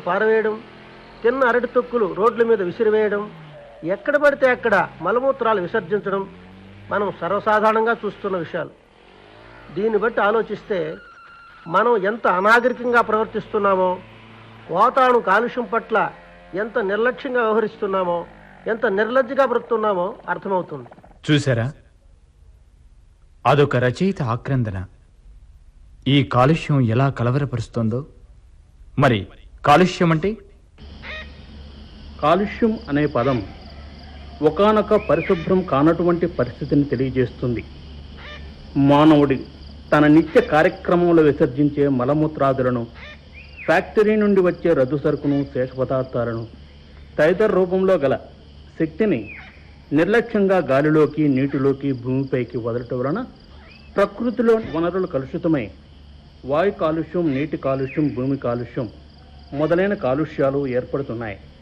పారవేయడం తిన్న అరటి తొక్కులు రోడ్ల మీద విసిరివేయడం ఎక్కడ పడితే అక్కడ మలమూత్రాలు విసర్జించడం మనం సర్వసాధారణంగా చూస్తున్న విషయాలు దీన్ని బట్టి ఆలోచిస్తే మనం ఎంత అనాగరికంగా ప్రవర్తిస్తున్నామో వాతావరణ కాలుష్యం పట్ల ఎంత నిర్లక్ష్యంగా వ్యవహరిస్తున్నామో ఎంత నిర్లజ్జగా బ్రతున్నామో అర్థమవుతుంది చూసారా అదొక రచయిత ఆక్రందన ఈ కాలుష్యం ఎలా కలవరపరుస్తోందో మరి కాలుష్యం అంటే కాలుష్యం అనే పదం ఒకానొక పరిశుభ్రం కానటువంటి పరిస్థితిని తెలియజేస్తుంది మానవుడి తన నిత్య కార్యక్రమంలో విసర్జించే మలమూత్రాదులను ఫ్యాక్టరీ నుండి వచ్చే రద్దు సరుకును శేష పదార్థాలను తదితర రూపంలో గల శక్తిని నిర్లక్ష్యంగా గాలిలోకి నీటిలోకి భూమిపైకి వదలటం వలన ప్రకృతిలో వనరులు కలుషితమై వాయు కాలుష్యం నీటి కాలుష్యం భూమి కాలుష్యం మొదలైన కాలుష్యాలు ఏర్పడుతున్నాయి